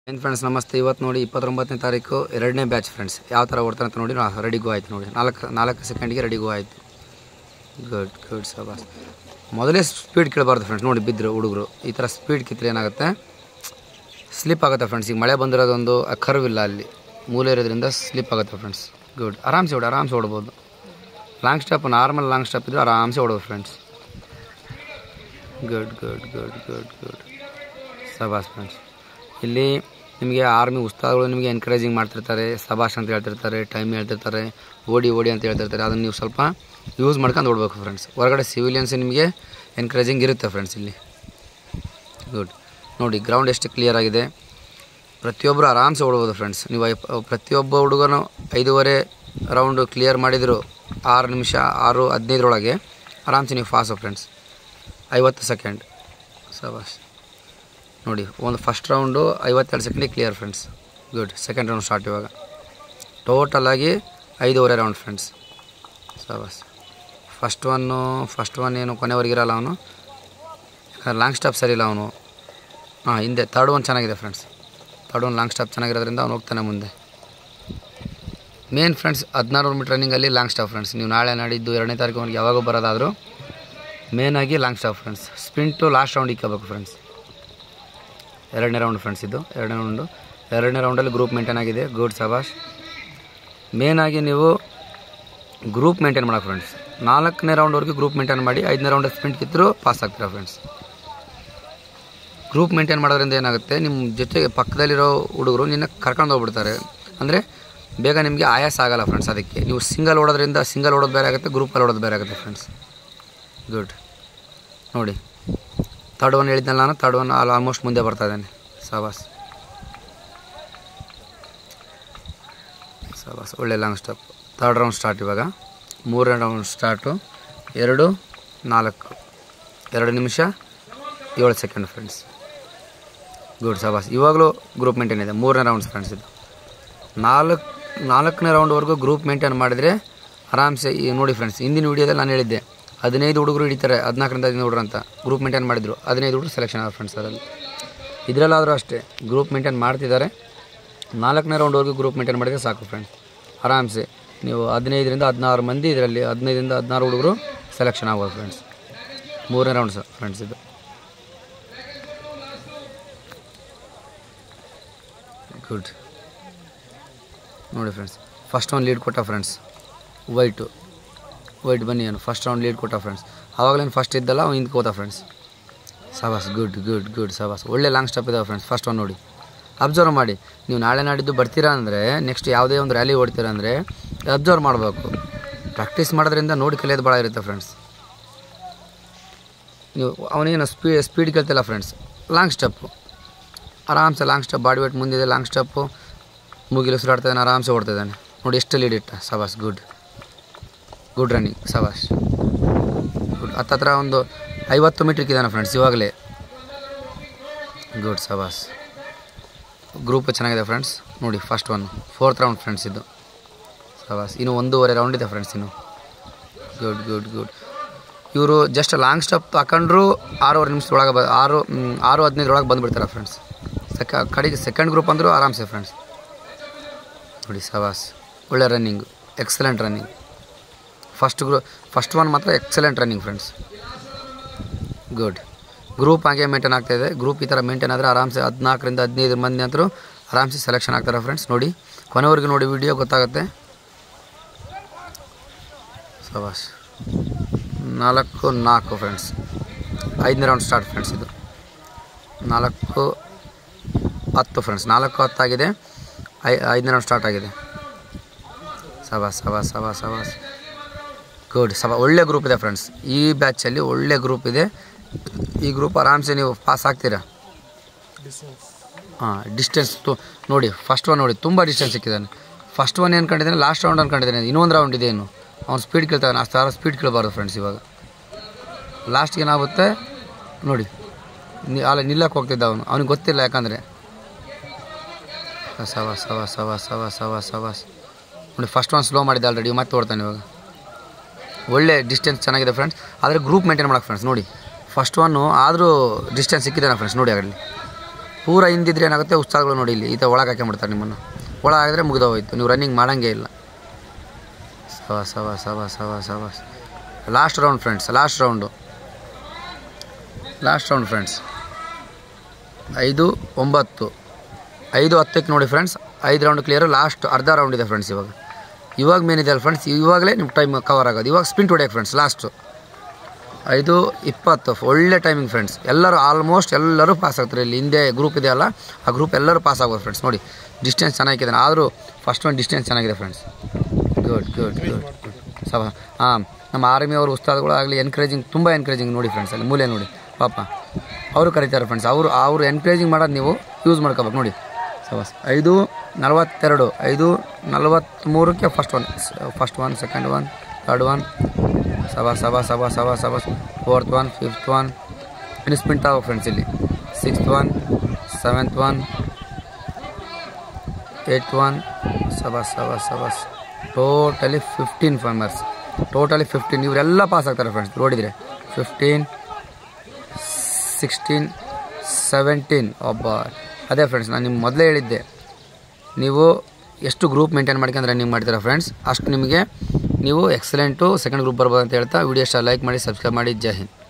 ಏನು ಫ್ರೆಂಡ್ಸ್ ನಮಸ್ತೆ ಇವತ್ತು ನೋಡಿ ಇಪ್ಪತ್ತೊಂಬತ್ತನೇ ತಾರೀಕು ಎರಡನೇ ಬ್ಯಾಚ್ ಫ್ರೆಂಡ್ಸ್ ಯಾವ ಥರ ಓಡ್ತಾರೆ ಅಂತ ನೋಡಿ ರೆಡಿಗೂ ಆಯ್ತು ನೋಡಿ ನಾಲ್ಕು ನಾಲ್ಕು ಸೆಕೆಂಡ್ಗೆ ರೆಡಿಗೂ ಆಯಿತು ಗುಡ್ ಗುಡ್ ಸಬಾಸ್ ಮೊದಲೇ ಸ್ಪೀಡ್ ಕೇಳಬಾರ್ದು ಫ್ರೆಂಡ್ಸ್ ನೋಡಿ ಬಿದ್ದರು ಹುಡುಗರು ಈ ಥರ ಸ್ಪೀಡ್ ಕಿತ್ತರೆ ಏನಾಗುತ್ತೆ ಸ್ಲಿಪ್ ಆಗುತ್ತೆ ಫ್ರೆಂಡ್ಸ್ ಈಗ ಮಳೆ ಬಂದಿರೋದೊಂದು ಕರ್ವ್ ಇಲ್ಲ ಅಲ್ಲಿ ಮೂಲೆ ಇರೋದ್ರಿಂದ ಸ್ಲಿಪ್ ಆಗುತ್ತೆ ಫ್ರೆಂಡ್ಸ್ ಗುಡ್ ಆರಾಮ್ಸೆ ಓಡಿ ಆರಾಮ್ಸೆ ಓಡ್ಬೋದು long step normal long step ಇದ್ದರೆ ಆರಾಮ್ಸೆ ಓಡೋದು friends good good good good good ಸಬಾಸ್ ಫ್ರೆಂಡ್ಸ್ ಇಲ್ಲಿ ನಿಮಗೆ ಆರ್ಮಿ ಉಸ್ತಾದಗಳು ನಿಮಗೆ ಎನ್ಕರೇಜಿಂಗ್ ಮಾಡ್ತಿರ್ತಾರೆ ಸಬಾಷ್ ಅಂತ ಹೇಳ್ತಿರ್ತಾರೆ ಟೈಮ್ ಹೇಳ್ತಿರ್ತಾರೆ ಓಡಿ ಓಡಿ ಅಂತ ಹೇಳ್ತಿರ್ತಾರೆ ಅದನ್ನು ನೀವು ಸ್ವಲ್ಪ ಯೂಸ್ ಮಾಡ್ಕೊಂಡು ಓಡಬೇಕು ಫ್ರೆಂಡ್ಸ್ ಹೊರಗಡೆ ಸಿವಿಲಿಯನ್ಸ್ ನಿಮಗೆ ಎನ್ಕರೇಜಿಂಗ್ ಇರುತ್ತೆ ಫ್ರೆಂಡ್ಸ್ ಇಲ್ಲಿ ಗುಡ್ ನೋಡಿ ಗ್ರೌಂಡ್ ಎಷ್ಟು ಕ್ಲಿಯರ್ ಆಗಿದೆ ಪ್ರತಿಯೊಬ್ಬರು ಆರಾಮ್ಸೆ ಓಡ್ಬೋದು ಫ್ರೆಂಡ್ಸ್ ನೀವು ಐ- ಪ್ರತಿಯೊಬ್ಬ ಹುಡುಗನು ಐದೂವರೆ ರೌಂಡು ಕ್ಲಿಯರ್ ಮಾಡಿದರು ಆರು ನಿಮಿಷ ಆರು ಹದಿನೈದರೊಳಗೆ ಆರಾಮ್ಸೆ ನೀವು ಫಾಸು ಫ್ರೆಂಡ್ಸ್ ಐವತ್ತು ಸೆಕೆಂಡ್ ಸಬಾಸ್ ನೋಡಿ ಒಂದು ಫಸ್ಟ್ ರೌಂಡು ಐವತ್ತೆರಡು ಸೆಕೆಂಡಿಗೆ clear friends good second round start ಇವಾಗ ಟೋಟಲಾಗಿ ಐದೂವರೆ ರೌಂಡ್ ಫ್ರೆಂಡ್ಸ್ ಸಬಾಸ್ ಫಸ್ಟ್ ಒನ್ನು ಫಸ್ಟ್ ಒನ್ ಏನು ಕೊನೆವರೆಗೆ ಇರಲ್ಲ ಅವನು ಯಾಕಂದ್ರೆ ಲಾಂಗ್ ಸ್ಟಾಪ್ ಸರಿ ಇಲ್ಲ ಅವನು ಹಾಂ ಹಿಂದೆ ತರ್ಡ್ ಒನ್ ಚೆನ್ನಾಗಿದೆ friends third one long stop ಚೆನ್ನಾಗಿರೋದ್ರಿಂದ ಅವ್ನು ಹೋಗ್ತಾನೆ ಮುಂದೆ ಮೇನ್ ಫ್ರೆಂಡ್ಸ್ ಹದಿನಾರು ಮೀಟರ್ ರನ್ನಿಂಗಲ್ಲಿ ಲಾಂಗ್ ಸ್ಟಾಪ್ ಫ್ರೆಂಡ್ಸ್ ನೀವು ನಾಳೆ ನಾಡಿದ್ದು ಎರಡನೇ ತಾರೀಕು ಅವ್ನಿಗೆ ಯಾವಾಗ ಬರೋದಾದರೂ ಮೇನಾಗಿ long stop friends sprint last round ಇಕ್ಕಬೇಕು ಫ್ರೆಂಡ್ಸ್ ಎರಡನೇ ರೌಂಡ್ ಫ್ರೆಂಡ್ಸ್ ಇದು ಎರಡನೇ ರೌಂಡು ಎರಡನೇ ರೌಂಡಲ್ಲಿ ಗ್ರೂಪ್ ಮೇಂಟೈನ್ ಆಗಿದೆ ಗುಡ್ ಸಬಾಷ್ ಮೇನಾಗಿ ನೀವು ಗ್ರೂಪ್ ಮೇಂಟೈನ್ ಮಾಡೋಕೆ ಫ್ರೆಂಡ್ಸ್ ನಾಲ್ಕನೇ ರೌಂಡ್ವರೆಗೂ ಗ್ರೂಪ್ ಮೇಂಟೈನ್ ಮಾಡಿ ಐದನೇ ರೌಂಡ್ ಸ್ಪ್ರಿಂಟ್ ಕಿತ್ತರೂ ಪಾಸ್ ಆಗ್ತೀರಾ ಫ್ರೆಂಡ್ಸ್ ಗ್ರೂಪ್ ಮೇಂಟೈನ್ ಮಾಡೋದ್ರಿಂದ ಏನಾಗುತ್ತೆ ನಿಮ್ಮ ಜೊತೆಗೆ ಪಕ್ಕದಲ್ಲಿರೋ ಹುಡುಗರು ನಿನ್ನ ಕರ್ಕೊಂಡು ಹೋಗ್ಬಿಡ್ತಾರೆ ಅಂದರೆ ಬೇಗ ನಿಮಗೆ ಆಯಾಸ ಆಗಲ್ಲ ಫ್ರೆಂಡ್ಸ್ ಅದಕ್ಕೆ ನೀವು ಸಿಂಗಲ್ ಓಡೋದ್ರಿಂದ ಸಿಂಗಲ್ ಓಡೋದು ಬೇರೆ ಆಗುತ್ತೆ ಗ್ರೂಪಲ್ಲಿ ಓಡೋದು ಬೇರೆ ಆಗುತ್ತೆ ಫ್ರೆಂಡ್ಸ್ ಗುಡ್ ನೋಡಿ ತರ್ಡ್ ಒನ್ ಹೇಳಿದ್ನಲ್ಲ ನಾನು ತರ್ಡ್ ಒನ್ ಅಲ್ಲಿ ಆಲ್ಮೋಸ್ಟ್ ಮುಂದೆ ಬರ್ತಾ ಇದ್ದಾನೆ ಸಬಾಸ್ ಸಬಾಸ್ ಒಳ್ಳೆ long stop third round start ಇವಾಗ ಮೂರನೇ ರೌಂಡ್ ಸ್ಟಾರ್ಟು ಎರಡು ನಾಲ್ಕು ಎರಡು ನಿಮಿಷ ಏಳು ಸೆಕೆಂಡ್ ಫ್ರೆಂಡ್ಸ್ ಗುಡ್ ಸಬಾಸ್ ಇವಾಗಲೂ ಗ್ರೂಪ್ ಮೇಂಟೈನ್ ಇದೆ ಮೂರನೇ ರೌಂಡ್ಸ್ ಫ್ರೆಂಡ್ಸ್ ಇದು ನಾಲ್ಕು ನಾಲ್ಕನೇ ರೌಂಡ್ವರೆಗೂ ಗ್ರೂಪ್ ಮೇಂಟೈನ್ ಮಾಡಿದರೆ ಆರಾಮ್ಸೆ ಈ ನೋಡಿ ಫ್ರೆಂಡ್ಸ್ ಹಿಂದಿನ ವೀಡಿಯೋದಲ್ಲಿ ನಾನು ಹೇಳಿದ್ದೆ ಹದಿನೈದು ಹುಡುಗರು ಹಿಡಿತಾರೆ ಹದಿನಾಲ್ಕರಿಂದ ಹದಿನೈದು ಹುಡುಗರು ಅಂತ ಗ್ರೂಪ್ ಮೇಂಟೈನ್ ಮಾಡಿದ್ರು ಹದಿನೈದು ಹುಡುಗರು ಸೆಲೆಕ್ಷನ್ ಆದ ಫ್ರೆಂಡ್ಸ್ ಅದರಲ್ಲಿ ಇದರಲ್ಲಾದರೂ ಅಷ್ಟೇ ಗ್ರೂಪ್ ಮೇಂಟೈನ್ ಮಾಡ್ತಿದ್ದಾರೆ ನಾಲ್ಕನೇ ರೌಂಡ್ವರೆಗೂ ಗ್ರೂಪ್ ಮೇಂಟೈನ್ ಮಾಡಿದರೆ ಸಾಕು ಫ್ರೆಂಡ್ಸ್ ಆರಾಮ್ಸೆ ನೀವು ಹದಿನೈದರಿಂದ ಹದಿನಾರು ಮಂದಿ ಇದರಲ್ಲಿ ಹದಿನೈದರಿಂದ ಹದಿನಾರು ಹುಡುಗರು ಸೆಲೆಕ್ಷನ್ ಆಗ್ಬೋದು ಫ್ರೆಂಡ್ಸ್ ಮೂರನೇ ರೌಂಡ್ ಸರ್ ಫ್ರೆಂಡ್ಸ್ ಇದು ಗುಡ್ ನೋಡಿ ಫ್ರೆಂಡ್ಸ್ ಫಸ್ಟ್ ಒಂದು ಲೀಡ್ ಕೊಟ್ಟ ಫ್ರೆಂಡ್ಸ್ ವೈಟು ವೈಟ್ ಬನ್ನಿ ಏನು ಫಸ್ಟ್ ರೌಂಡ್ ಲೀಡ್ ಕೊಟ್ಟ ಫ್ರೆಂಡ್ಸ್ ಆವಾಗಲೇನು ಫಸ್ಟ್ ಇದ್ದಲ್ಲ ಅವ್ನು ಹಿಂದೆ ಹೋದ ಫ್ರೆಂಡ್ಸ್ ಸಬಾಸ್ ಗುಡ್ ಗುಡ್ ಗುಡ್ ಸಬಾಸ್ ಒಳ್ಳೆ ಲಾಂಗ್ ಸ್ಟೆಪ್ ಇದಾವೆ ಫ್ರೆಂಡ್ಸ್ ಫಸ್ಟ್ ಒನ್ ನೋಡಿ ಅಬ್ಸರ್ವ್ ಮಾಡಿ ನೀವು ನಾಳೆ ನಾಡಿದ್ದು ಬರ್ತೀರಾ ಅಂದರೆ ನೆಕ್ಸ್ಟ್ ಯಾವುದೇ ಒಂದು ರ್ಯಾಲಿ ಓಡ್ತೀರಾ ಅಂದರೆ ಅಬ್ಸರ್ವ್ ಮಾಡಬೇಕು ಪ್ರಾಕ್ಟೀಸ್ ಮಾಡೋದ್ರಿಂದ ನೋಡಿ ಕಲಿಯೋದು ಭಾಳ ಇರುತ್ತೆ ಫ್ರೆಂಡ್ಸ್ ನೀವು ಅವನೇನು ಸ್ಪೀ ಸ್ಪೀಡ್ ಕೇಳ್ತಿಲ್ಲ ಫ್ರೆಂಡ್ಸ್ ಲಾಂಗ್ ಸ್ಟೆಪ್ಪು ಆರಾಮ್ಸೆ ಲಾಂಗ್ ಸ್ಟೆಪ್ ಬಾಡಿ ವೇಟ್ ಮುಂದಿದೆ ಲಾಂಗ್ ಸ್ಟೆಪ್ಪು ಮುಗಿಲು ಉಸಿರಾಡ್ತಾ ಇದ್ದಾನೆ ಆರಾಮ್ಸೆ ಓಡ್ತಾ ಇದ್ದಾನೆ ನೋಡಿ ಎಷ್ಟು ಲೀಡ್ ಇಟ್ಟ ಸಬಾಸ್ ಗುಡ್ ಗುಡ್ ರನ್ನಿಂಗ್ ಸಬಾಸ್ ಗುಡ್ ಹತ್ತತ್ರ ಒಂದು ಐವತ್ತು ಮೀಟ್ರಿಗೆ ಇದ್ದಾನೆ ಫ್ರೆಂಡ್ಸ್ ಇವಾಗಲೇ ಗುಡ್ ಸಬಾಸ್ ಗ್ರೂಪ್ ಚೆನ್ನಾಗಿದೆ ಫ್ರೆಂಡ್ಸ್ ನೋಡಿ first one fourth round friends ಇದು ಸಬಾಸ್ ಇನ್ನು ಒಂದೂವರೆ ರೌಂಡ್ ಇದೆ ಫ್ರೆಂಡ್ಸ್ ಇನ್ನು ಗುಡ್ ಗುಡ್ ಗುಡ್ ಇವರು ಜಸ್ಟ್ ಲಾಂಗ್ ಸ್ಟೆಪ್ ಹಾಕೊಂಡ್ರು ಆರೂವರೆ ನಿಮಿಷದೊಳಗೆ ಬ ಆರು ಮ್, ಆರು ಹದಿನೈದರೊಳಗೆ ಬಂದುಬಿಡ್ತಾರೆ ಫ್ರೆಂಡ್ಸ್ ಸೆಕ ಕಡೆಗೆ ಸೆಕೆಂಡ್ ಗ್ರೂಪ್ ಅಂದರೂ ಆರಾಮ್ಸೆ ಫ್ರೆಂಡ್ಸ್ ನೋಡಿ ಸವಾಸ್ ಒಳ್ಳೆ ರನ್ನಿಂಗು ಎಕ್ಸಲೆಂಟ್ ರನ್ನಿಂಗ್ ಫಸ್ಟ್ ಗ್ರೂ ಫಸ್ಟ್ ಒನ್ ಮಾತ್ರ excellent running friends good group ಹಾಗೆ ಮೇಂಟೈನ್ ಆಗ್ತಾಯಿದೆ ಗ್ರೂಪ್ ಈ ಥರ ಮೇಂಟೈನ್ ಆದರೆ ಆರಾಮ್ಸೆ ಹದಿನಾಲ್ಕರಿಂದ ಹದಿನೈದು ಮಂದಿ ಅಂತರೂ ಆರಾಮ್ಸೆ ಸೆಲೆಕ್ಷನ್ ಆಗ್ತಾರೆ ಫ್ರೆಂಡ್ಸ್ ನೋಡಿ ಕೊನೆವರೆಗೂ ನೋಡಿ ವಿಡಿಯೋ ಗೊತ್ತಾಗುತ್ತೆ ಸವಾಸ್ ನಾಲ್ಕು ನಾಲ್ಕು ಫ್ರೆಂಡ್ಸ್ ಐದನೇ ರೌಂಡ್ ಸ್ಟಾರ್ಟ್ ಫ್ರೆಂಡ್ಸ್ ಇದು ನಾಲ್ಕು ಹತ್ತು ಫ್ರೆಂಡ್ಸ್ ನಾಲ್ಕು ಹತ್ತಾಗಿದೆ ಐ ಐದನೇ ರೌಂಡ್ ಸ್ಟಾರ್ಟ್ ಆಗಿದೆ ಸವಾಸ್ ಸವಾಸ್ ಸವಾಸ್ ಸವಾಸ್ ಗುಡ್ ಸಬಾ ಒಳ್ಳೆ ಗ್ರೂಪ್ ಇದೆ ಫ್ರೆಂಡ್ಸ್ ಈ ಬ್ಯಾಚಲ್ಲಿ ಒಳ್ಳೆ ಗ್ರೂಪ್ ಇದೆ ಈ ಗ್ರೂಪ್ ಆರಾಮ್ಸೆ ನೀವು ಪಾಸ್ ಆಗ್ತೀರಾ ಹಾಂ ಡಿಸ್ಟೆನ್ಸ್ ತು ನೋಡಿ ಫಸ್ಟ್ ಒನ್ ನೋಡಿ ತುಂಬ ಡಿಸ್ಟೆನ್ಸ್ ಸಿಕ್ಕಿದ್ದಾನೆ ಫಸ್ಟ್ ಒನ್ ಏನು ಕಂಡಿದ್ದಾನೆ ಲಾಸ್ಟ್ ರೌಂಡ್ ಅನ್ಕೊಂಡಿದ್ದಾನೆ ಇನ್ನೊಂದು ರೌಂಡ್ ಇದೆ ಏನು ಅವ್ನು ಸ್ಪೀಡ್ ಕೇಳ್ತಾನೆ ಅಷ್ಟು ಥರ ಸ್ಪೀಡ್ ಕೇಳಬಾರ್ದು ಫ್ರೆಂಡ್ಸ್ ಇವಾಗ ಲಾಸ್ಟ್ಗೆ ಏನಾಗುತ್ತೆ ನೋಡಿ ನಿ ಅಲ್ಲ ನಿಲ್ಲಕ್ಕೆ ಹೋಗ್ತಿದ್ದ ಅವನು ಅವ್ನಿಗೆ ಗೊತ್ತಿಲ್ಲ ಯಾಕಂದರೆ ಸವ ಸವ ಸವ ಸವ ಸವ ಸವಾಸ್ ನೋಡಿ ಫಸ್ಟ್ ಒನ್ ಸ್ಲೋ ಮಾಡಿದ್ದೆ ಆಲ್ರೆಡಿ ಮತ್ತೆ ಓಡ್ತಾನೆ ಇವಾಗ ಒಳ್ಳೆ ಡಿಸ್ಟೆನ್ಸ್ ಚೆನ್ನಾಗಿದೆ ಫ್ರೆಂಡ್ಸ್ ಆದರೆ ಗ್ರೂಪ್ ಮೇಂಟೈನ್ ಮಾಡೋಕೆ ಫ್ರೆಂಡ್ಸ್ ನೋಡಿ ಫಸ್ಟ್ ಒನ್ನು ಆದರೂ ಡಿಸ್ಟೆನ್ಸ್ ಸಿಕ್ಕಿದ್ದಾನೆ ಫ್ರೆಂಡ್ಸ್ ನೋಡಿ ಆಗಲಿ ಪೂರ ಹಿಂದಿದ್ರೆ ಏನಾಗುತ್ತೆ ಉತ್ಸಾಹಗಳು ನೋಡಿ ಇಲ್ಲಿ ಈ ಥರ ಒಳಗೆ ಹಾಕೊಂಬಿಡ್ತಾರೆ ನಿಮ್ಮನ್ನು ಒಳಗೆ ಹಾಕಿದ್ರೆ ಮುಗಿದೋಯ್ತು ನೀವು ರನ್ನಿಂಗ್ ಮಾಡೋಂಗೇ ಇಲ್ಲ ಸವ ಸವ ಸವ ಸವ ಸವ last round friends last round last round friends ಐದು ಒಂಬತ್ತು ಐದು ಹತ್ತಕ್ಕೆ ನೋಡಿ ಫ್ರೆಂಡ್ಸ್ ಐದು ರೌಂಡ್ ಕ್ಲಿಯರ್ ಲಾಸ್ಟ್ ಅರ್ಧ ರೌಂಡ್ ಇದೆ ಫ್ರೆಂಡ್ಸ್ ಇವಾಗ ಇವಾಗ ಮೇನ್ ಇದೆ ಅಲ್ಲ ಫ್ರೆಂಡ್ಸ್ ಇವಾಗಲೇ ನಿಮ್ಮ ಟೈಮ್ ಕವರ್ ಆಗೋದು ಇವಾಗ ಸ್ಪಿನ್ ಹೊಡೆಯೋಕೆ ಫ್ರೆಂಡ್ಸ್ ಲಾಸ್ಟು ಐದು ಇಪ್ಪತ್ತು ಒಳ್ಳೆ ಟೈಮಿಂಗ್ ಫ್ರೆಂಡ್ಸ್ ಎಲ್ಲರೂ ಆಲ್ಮೋಸ್ಟ್ ಎಲ್ಲರೂ ಪಾಸ್ ಆಗ್ತಾರೆ ಇಲ್ಲಿ ಹಿಂದೆ ಗ್ರೂಪ್ ಇದೆ ಅಲ್ಲ ಆ ಗ್ರೂಪ್ ಎಲ್ಲರೂ ಪಾಸ್ ಆಗ್ಬೋದು ಫ್ರೆಂಡ್ಸ್ ನೋಡಿ ಡಿಸ್ಟೆನ್ಸ್ ಚೆನ್ನಾಗಿದೆ ಆದರೂ ಫಸ್ಟ್ ಒಂದು ಡಿಸ್ಟೆನ್ಸ್ ಚೆನ್ನಾಗಿದೆ ಫ್ರೆಂಡ್ಸ್ ಗುಡ್ ಗುಡ್ ಗುಡ್ ಸವ ಹಾಂ ನಮ್ಮ ಆರ್ಮಿಯವರು ಉಸ್ತಾದ್ಗಳು ಆಗಲಿ ಎನ್ಕರೇಜಿಂಗ್ ತುಂಬ ಎನ್ಕರೇಜಿಂಗ್ ನೋಡಿ ಫ್ರೆಂಡ್ಸ್ ಅಲ್ಲಿ ಮೂಲೆ ನೋಡಿ ಪಾಪ ಅವರು ಕರೀತಾರೆ ಫ್ರೆಂಡ್ಸ್ ಅವರು ಅವರು ಎನ್ಕರೇಜಿಂಗ್ ಮಾಡೋದು ನೀವು ಯೂಸ್ ಮಾಡ್ಕೋಬೇಕು ನೋಡಿ ಸವಾಸ್ ಐದು ನಲವತ್ತೆರಡು ಐದು ನಲವತ್ತ್ಮೂರಕ್ಕೆ first one first one second one third one ಸಬಾ ಸಬಾ ಸಬಾ ಸಬಾ ಸಬಾ ಫೋರ್ತ್ ಒನ್ ಫಿಫ್ತ್ ಒನ್ ಇನ್ನು ಸ್ಪಿಂಟ್ ಆಗೋ ಫ್ರೆಂಡ್ಸ್ ಇಲ್ಲಿ sixth one seventh one eighth one ಸಬಾಸ್ ಸಬಾಸ್ ಸಬಾಸ್ totally fifteen farmers totally fifteen ಇವರೆಲ್ಲ ಪಾಸ್ ಆಗ್ತಾರೆ ಫ್ರೆಂಡ್ಸ್ ನೋಡಿದರೆ ಫಿಫ್ಟೀನ್ ಸಿಕ್ಸ್ಟೀನ್ ಸೆವೆಂಟೀನ್ ಒಬ್ಬ ಅದೇ ಫ್ರೆಂಡ್ಸ್ ನಾನು ನಿಮ್ಗೆ ಮೊದಲೇ ಹೇಳಿದ್ದೆ ನೀವು ಎಷ್ಟು ಗ್ರೂಪ್ ಮೇಂಟೈನ್ ಮಾಡ್ಕೊಂಡ್ರೆ ನೀವು ಮಾಡ್ತೀರಾ ಫ್ರೆಂಡ್ಸ್ ಅಷ್ಟು ನಿಮಗೆ ನೀವು ಎಕ್ಸಲೆಂಟು ಸೆಕೆಂಡ್ ಗ್ರೂಪ್ ಬರ್ಬೋದು ಅಂತ ಹೇಳ್ತಾ ವಿಡಿಯೋ ಇಷ್ಟ ಲೈಕ್ ಮಾಡಿ ಸಬ್ಸ್ಕ್ರೈಬ್ ಮಾಡಿ ಜೈ ಹಿಂದ್